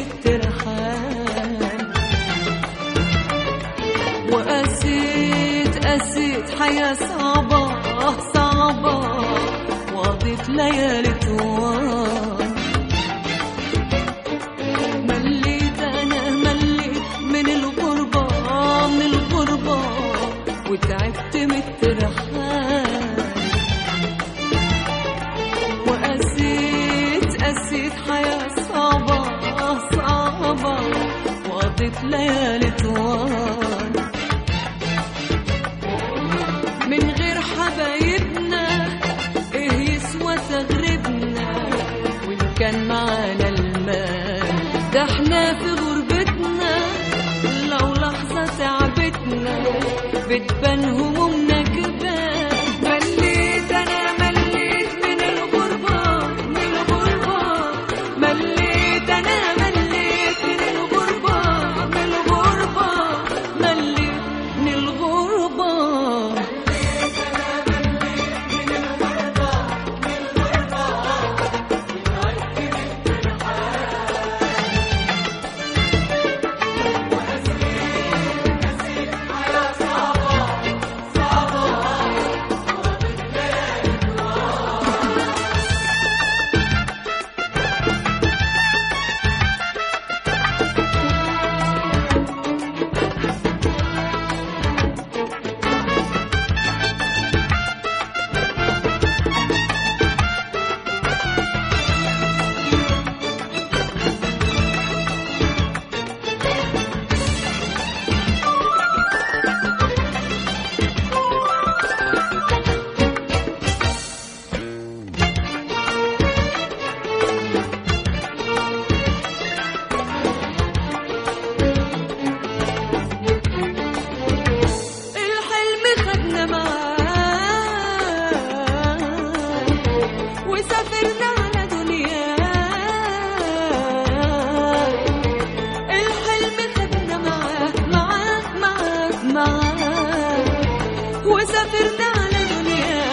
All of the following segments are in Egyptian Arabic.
الترحال وقسيت قسيت حياة صعبة صعبة وقضيت ليالي طوال مليت أنا مليت من الغربة من الغربة وتعبت من الترحال وقسيت قسيت حياة صعبة صعبة وقضيت ليالي طوال من غير حبايبنا ايه يسوى تغربنا وان كان معانا المال ده احنا في غربتنا لو لحظة تعبتنا بتبان همومنا كبار مليت انا مليت من الغربة من الغربة مليت انا مليت من الغربة من الغربة مليت من الغربة الحلم خدنا معاه وسافرنا على دنيا الحلم خدنا معاه معاه معاه معاه وسافرنا على دنيا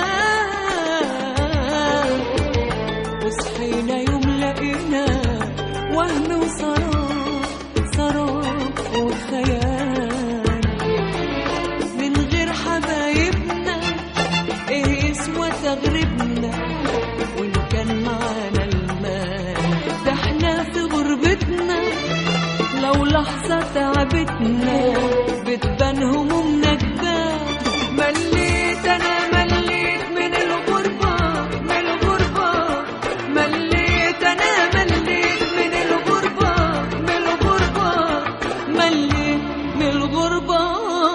وصحينا يوم لقينا وهم وسراب سراب وخيال من غير حبايبنا ايه يسوى تغربنا وان كان معانا المال ده احنا في غربتنا لو لحظة تعبتنا بتبان همومنا جبال مليت انا مليت من الغربة من الغربة مليت انا مليت من الغربة من الغربة مليت من الغربة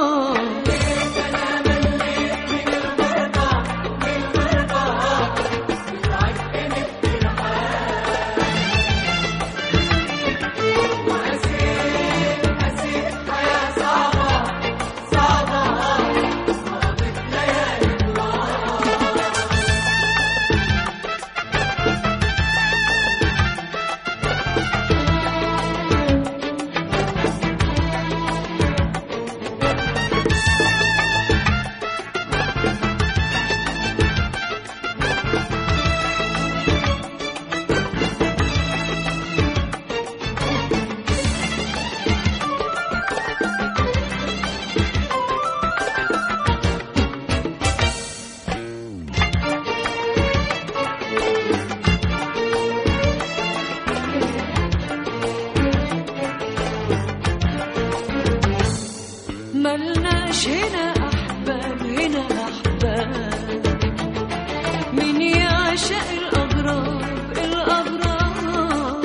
ملناش هنا أحباب هنا أحباب من يعشق الأغراب الأغراب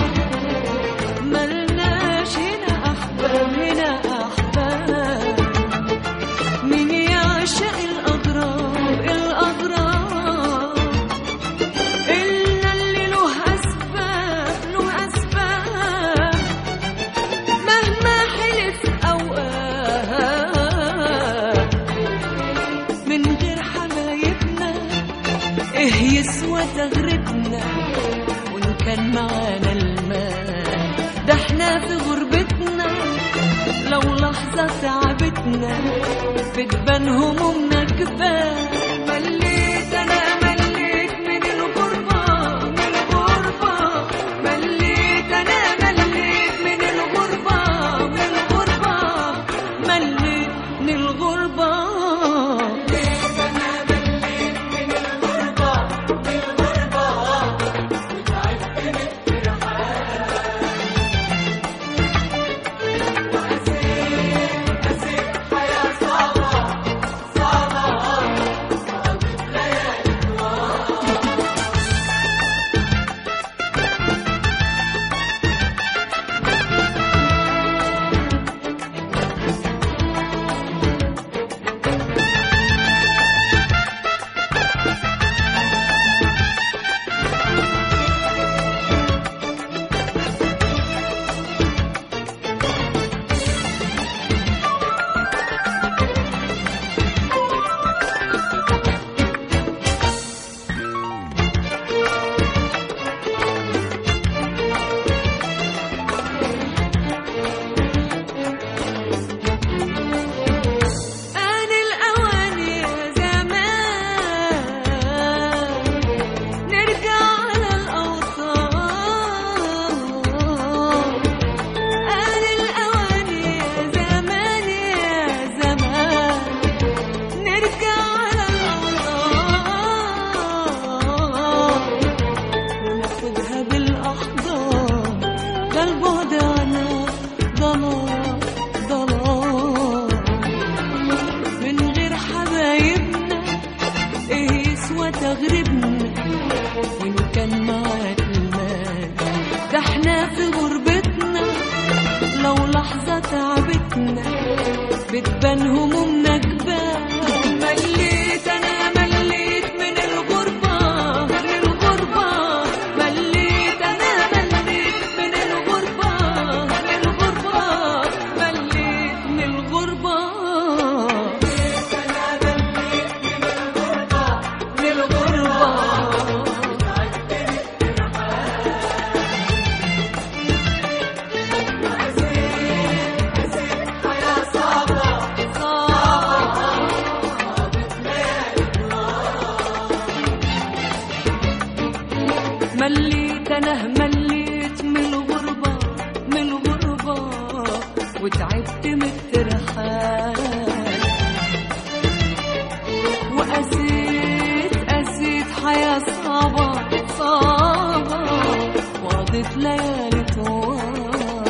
ملناش هنا أحباب هنا أحباب من يعشق الأغراب الأغراب إلا اللي له أسباب له أسباب مهما حلف أوقات من غير حبايبنا إيه يسوى تغربنا وإن كان معانا المال ده احنا في غربتنا لو لحظة تعبتنا بتبان همومنا كفاية مليت أنا مليت من الغربة من الغربة مليت أنا مليت بتبان همومنا جبال مليت انا مليت من الغربة من الغربة مليت انا مليت من الغربة من الغربة مليت من الغربة من الغربة مليت انا مليت من الغربة من الغربة وتعبت من الترحال وقسيت قسيت حياة صعبة صعبة وقضيت ليالي طوال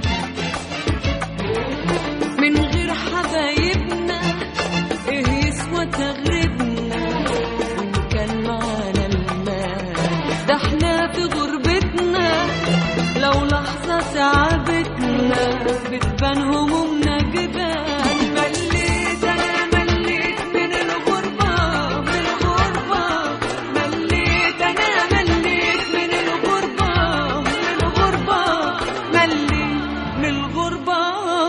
من غير حبايبنا ايه يسوى تغربنا وان كان معانا المال ده احنا في غربتنا لو لحظة تعبتنا بتبان همومنا جبال مليت انا مليت من الغربة من الغربة مليت انا مليت من الغربة من الغربة مليت من الغربة